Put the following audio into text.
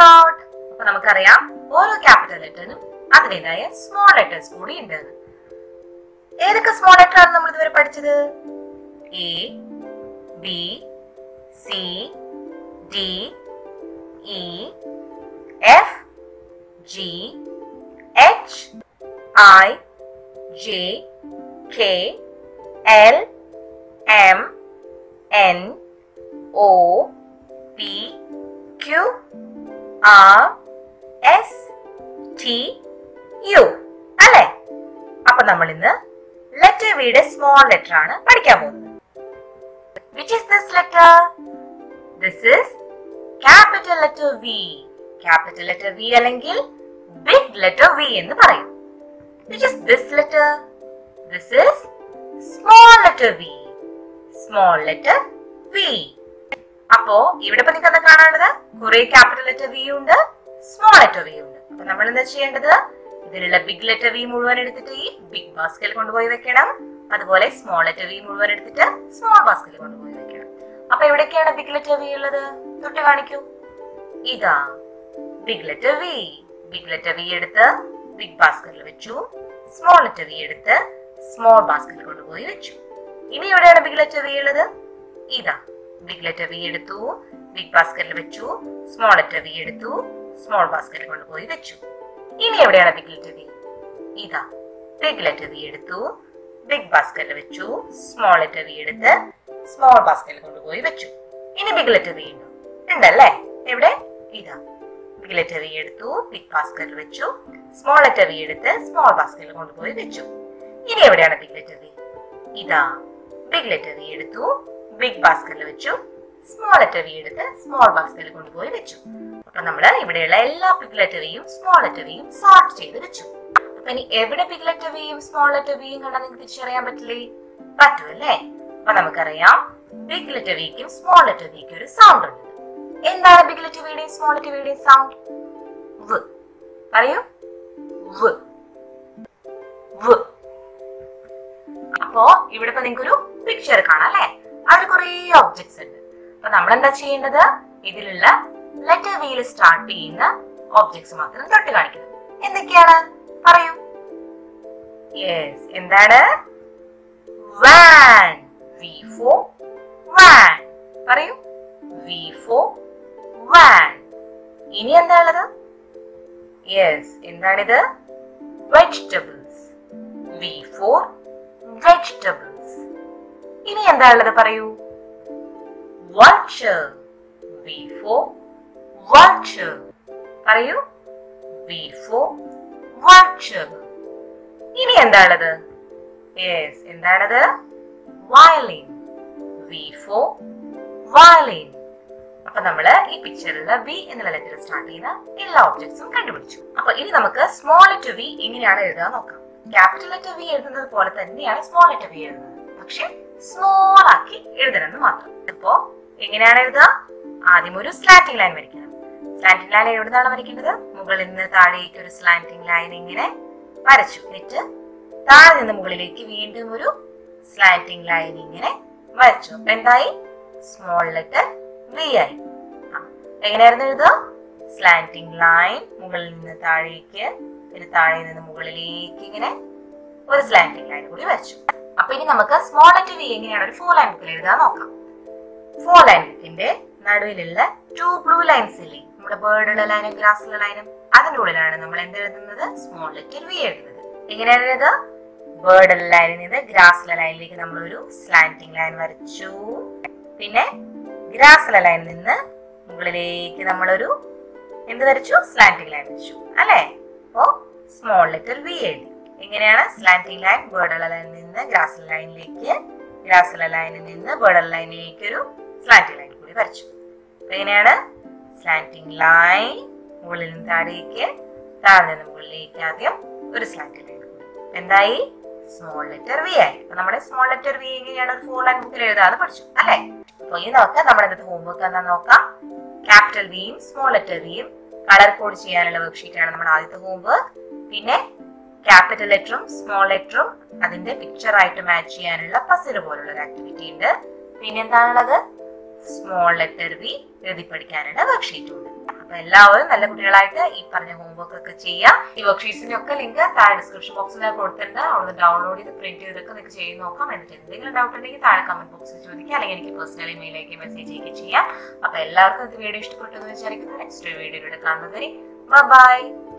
ലോട്ട് അപ്പൊ നമുക്കറിയാം ഓരോ ക്യാപിറ്റൽ ലെറ്ററിനും അതിൻ്റെതായ സ്മോൾ ലെറ്റേഴ്സ് കൂടി ഉണ്ട് ഏതൊക്കെ സ്മോൾ ലെറ്റർ ആണ് നമ്മൾ ഇതുവരെ പഠിച്ചത് A B C D E F G H I J K L M N O P Q R S T U അല്ലേ അപ്പൊ നമ്മൾ ഇന്ന് ലെറ്റർ വിയുടെ സ്മോൾ ലെറ്റർ ആണ് പഠിക്കാൻ പോകുന്നത് which is this letter this is capital letter V capital letter V അല്ലെങ്കിൽ big letter V എന്ന് പറയും which is this letter this is small letter V small letter V അപ്പോ ഇവിടെ ഇപ്പൊ നിങ്ങൾക്ക് എന്താ കാണേണ്ടത് കുറെ ക്യാപിറ്റൽ ലെറ്റർ വി ഉണ്ട് സ്മോൾ ലെറ്റർ വി ഉണ്ട് അപ്പൊ നമ്മൾ എന്താ ചെയ്യേണ്ടത് ഇതിലുള്ള ബിഗ് ലെറ്റർ വി മുഴുവൻ എടുത്തിട്ട് ഈ ബിഗ് ബാസ്കറ്റിൽ കൊണ്ടുപോയി വെക്കണം അതുപോലെ സ്മോൾ ലെറ്റർ വി മുഴുവൻ എടുത്തിട്ട് സ്മോൾ ബാസ്കറ്റിൽ കൊണ്ടുപോയി വെക്കണം അപ്പൊ എവിടേക്കാണ് ബിഗ് ലെറ്റർ വി ഉള്ളത് തൊട്ട് കാണിക്കൂ ഇതാ big letter V big letter V എടുത്ത് ബിഗ് ബാസ്കറ്റിൽ വെച്ചു സ്മോൾ ലെറ്റർ വി എടുത്ത് സ്മോൾ ബാസ്കറ്റിൽ കൊണ്ടുപോയി വെച്ചു ഇനി എവിടെയാണ് ബിഗ് ലെറ്റർ വി ഉള്ളത് ഇതാ ബിഗ് ലെറ്റർ വി എടുത്തു ബിഗ് ബാസ്കറ്റിൽ വെച്ചു സ്മോൾ ലെറ്റർ വി എടുത്തു സ്മോൾ ബാസ്കറ്റിൽ കൊണ്ടുപോയി വെച്ചു ഇനി എവിടെയാണ് ബിഗ് ലെറ്റർ വി ഇതാ ബിഗ് ലെറ്റർ വി എടുത്തു ബിഗ് ബാസ്കറ്റിൽ വെച്ചു സ്മോൾ ലെറ്റർ വി എടുത്ത് സ്മോൾ ബാസ്കറ്റിൽ കൊണ്ടുപോയി വെച്ചു ഇനി ബിഗ് ലെറ്റർ വി ഉണ്ടോ ഉണ്ടല്ലേ എവിടെ ഇതാ ബിഗ് ലെറ്റർ വി എടുത്തു ബിഗ് ബാസ്കറ്റിൽ വെച്ചു സ്മോൾ ലെറ്റർ വി എടുത്ത് സ്മോൾ ബാസ്കറ്റിൽ കൊണ്ടുപോയി വെച്ചു ഇനി എവിടെയാണ് ബിഗ് ലെറ്റർ വി ഇതാ ബിഗ് ലെറ്റർ വി എടുത്തു ബിഗ് ബാസ്കറ്റിൽ വെച്ചു സ്മോൾ ലെറ്റർ വി എടുത്ത് സ്മോൾ ബാസ്കറ്റിൽ കൊണ്ടുപോയി വെച്ചു അപ്പൊ നമ്മള് ഇവിടെയുള്ള എല്ലാ ബിഗ് ലെറ്റർ വിയും സ്മോൾ ലെറ്റർ വിയും സോർട്ട് ചെയ്ത് വെച്ചു അപ്പൊ ഇനി എവിടെ ബിഗ് ലെറ്റർ വിയും സ്മോൾ ലെറ്റർ വിയും കണ്ടാൽ നിങ്ങൾക്ക് തിരിച്ചറിയാൻ പറ്റില്ലേ പറ്റുമല്ലേ അപ്പൊ നമുക്കറിയാം ബിഗ് ലെറ്റർ വിക്കും സ്മോൾ ലെറ്റർ വിക്കും ഒരു സൗണ്ട് ഉണ്ട് എന്താണ് ബിഗ് ലെറ്റർ വിയുടെയും സ്മോൾ ലെറ്റർ വിയുടെയും സൗണ്ട് വ് പറയൂ വ് വ് അപ്പോ ഇവിടെ ഇപ്പൊ നിങ്ങൾക്കൊരു പിക്ചർ കാണാം അല്ലെ അതിൽ കുറെ ഒബ്ജക്ട്സ് ഉണ്ട് അപ്പൊ നമ്മൾ എന്താ ചെയ്യേണ്ടത് ഇതിലുള്ള ലെറ്റർ വിയിൽ സ്റ്റാർട്ട് ചെയ്യുന്ന ഒബ്ജക്ട്സ് മാത്രം തൊട്ട് കാണിക്കുന്നത് എന്തൊക്കെയാണ് പറയൂ യെസ് എന്താണ് വാൻ വി ഫോർ വാൻ പറയൂ വി ഫോർ വാൻ ഇനി എന്താ ഉള്ളത് യെസ് എന്താണിത് വെജിറ്റബിൾസ് വി ഫോർ വെജിറ്റബിൾസ് ഇനി എന്താ ഉള്ളത് പറയൂ vulture V for vulture പറയൂ V for vulture ഇനി എന്താ ഉള്ളത് യെസ് എന്താണത് വയലിൻ V for violin അപ്പൊ നമ്മള് ഈ പിക്ചറിലുള്ള വി എന്നുള്ള ലെറ്റർ സ്റ്റാർട്ട് ചെയ്യുന്ന എല്ലാ ഒബ്ജക്ട്സും കണ്ടുപിടിച്ചു അപ്പൊ ഇനി നമുക്ക് സ്മോൾ ലെറ്റർ വി എങ്ങനെയാണ് എഴുതാൻ നോക്കാം ക്യാപിറ്റൽ ലെറ്റർ വി എഴുതുന്നത് പോലെ തന്നെയാണ് സ്മോൾ ലെറ്റർ വി എഴുതുന്നത് പക്ഷെ സ്മോൾ ആക്കി എഴുതണമെന്ന് മാത്രം ഇപ്പോ എങ്ങനെയാണ് എഴുതുക ആദ്യം ഒരു സ്ലാറ്റിംഗ് ലൈൻ വരയ്ക്കണം സ്ലാറ്റിംഗ് ലൈൻ എവിടുന്നാണ് വരയ്ക്കേണ്ടത് മുകളിൽ നിന്ന് താഴേക്ക് ഒരു സ്ലാറ്റിംഗ് ലൈൻ ഇങ്ങനെ വരച്ചു എന്നിട്ട് താഴെ നിന്ന് മുകളിലേക്ക് വീണ്ടും ഒരു സ്ലാറ്റിംഗ് ലൈൻ ഇങ്ങനെ വരച്ചു അപ്പൊ എന്തായി സ്മോൾ ലെറ്റർ വി ആയി ആ, എങ്ങനെയായിരുന്നു എഴുതുക സ്ലാറ്റിംഗ് ലൈൻ മുകളിൽ നിന്ന് താഴേക്ക് പിന്നെ താഴെ നിന്ന് മുകളിലേക്ക് ഇങ്ങനെ ഒരു സ്ലാറ്റിംഗ് ലൈൻ കൂടി വരച്ചു അപ്പൊ ഇനി നമുക്ക് സ്മോൾ ലെറ്റർ വി എങ്ങനെയാണ് ഒരു ഫോർ ലൈൻ ബുക്കിൽ എഴുതാൻ നോക്കാം ഫോർ ലൈൻ ബുക്കിന്റെ നടുവിലുള്ള ടു ബ്ലൂ ലൈൻസ് ഇല്ലേ നമ്മുടെ ബേർഡുള്ള ലൈനും ഗ്രാസുള്ള ലൈനും അതിന്റെ ഉള്ളിലാണ് നമ്മൾ എന്ത് എഴുതുന്നത് സ്മോൾ ലെറ്റർ വി എഴുതുന്നത് എങ്ങനെയാണ് എഴുതുക ബേർഡുള്ള ലൈനിൽ നിന്ന് ഗ്രാസുള്ള ലൈനിലേക്ക് നമ്മൾ ഒരു സ്ലാന്റിംഗ് ലൈൻ വരച്ചു പിന്നെ ഗ്രാസുള്ള ലൈനിൽ നിന്ന് മുകളിലേക്ക് നമ്മളൊരു എന്ത് വരച്ചു സ്ലാന്റിംഗ് ലൈൻ വരച്ചു അല്ലേ അപ്പോ സ്മോൾ ലെറ്റർ വി എഴുതി എങ്ങനെയാണ് സ്ലാന്റിംഗ് ലൈൻ ബേർഡുള്ള ലൈനിൽ നിന്ന് ഗ്രാസുള്ള ലൈനിലേക്ക് ഗ്രാസുള്ള ലൈനിൽ നിന്ന് ബേർഡുള്ള ലൈനിലേക്ക് ഒരു സ്ലാന്റിംഗ് ലൈൻ കൂടി വരച്ചു അപ്പൊ എങ്ങനെയാണ് സ്ലാന്റിംഗ് ലൈൻ മുകളിൽ നിന്ന് താഴേക്ക് താഴെ നിന്ന് മുകളിലേക്ക് ആദ്യം ഒരു സ്ലാന്റിംഗ് ലൈൻ കൂടി എന്തായി സ്മോൾ ലെറ്റർ വി ആയി അപ്പൊ നമ്മുടെ സ്മോൾ ലെറ്റർ വി എങ്ങനെയാണ് ഒരു ഫോർ ലൈൻ ബുക്കിൽ എഴുതാതെ പഠിച്ചു അല്ലേ അപ്പൊ ഇനി നമുക്ക് നമ്മുടെ ഇന്നത്തെ ഹോംവർക്ക് എന്താ നോക്കാം ക്യാപിറ്റൽ വിയും സ്മോൾ ലെറ്റർ വിയും കളർ കോഡ് ചെയ്യാനുള്ള വർക്ക്ഷീറ്റ് ആണ് നമ്മുടെ ആദ്യത്തെ ഹോംവർക്ക് പിന്നെ ക്യാപിറ്റൽ ലെറ്ററും സ്മോൾ ലെറ്ററും അതിന്റെ പിക്ചർ ആയിട്ട് മാച്ച് ചെയ്യാനുള്ള പസിൽ പോലുള്ള ഒരു ആക്ടിവിറ്റി ഉണ്ട് പിന്നെ എന്താണുള്ളത് സ്മോൾ ലെറ്റർ വി എഴുതി പഠിക്കാനുള്ള വർക്ക്ഷീറ്റും ഉണ്ട് അപ്പൊ അപ്പൊ എല്ലാവരും നല്ല കുട്ടികളായിട്ട് ഈ പറഞ്ഞ ഹോംവർക്ക് ഒക്കെ ചെയ്യാം ഈ വർക്ക്ഷീറ്റ്സിന്റെ ഒക്കെ ലിങ്ക് താഴെ ഡിസ്ക്രിപ്ഷൻ ബോക്സിൽ കൊടുത്തിട്ടുണ്ട് അവിടെ ഡൗൺലോഡ് ചെയ്ത് പ്രിന്റ് ചെയ്തൊക്കെ നിങ്ങൾക്ക് ചെയ്ത് നോക്കാം എന്നിട്ട് എന്തെങ്കിലും ഡൗട്ട് ഉണ്ടെങ്കിൽ താഴെ കമന്റ് ബോക്സിൽ ചോദിക്കാം അല്ലെങ്കിൽ എനിക്ക് പേഴ്സണലി മെയിലേക്ക് മെസ്സേജ് ചെയ്യുകയും ചെയ്യാം അപ്പൊ എല്ലാവർക്കും ഇത് വീഡിയോ ഇഷ്ടപ്പെട്ടു എന്ന് വിചാരിക്കുന്നു നെക്സ്റ്റ് വീഡിയോയിലൂടെ കാണുന്നത് ബൈ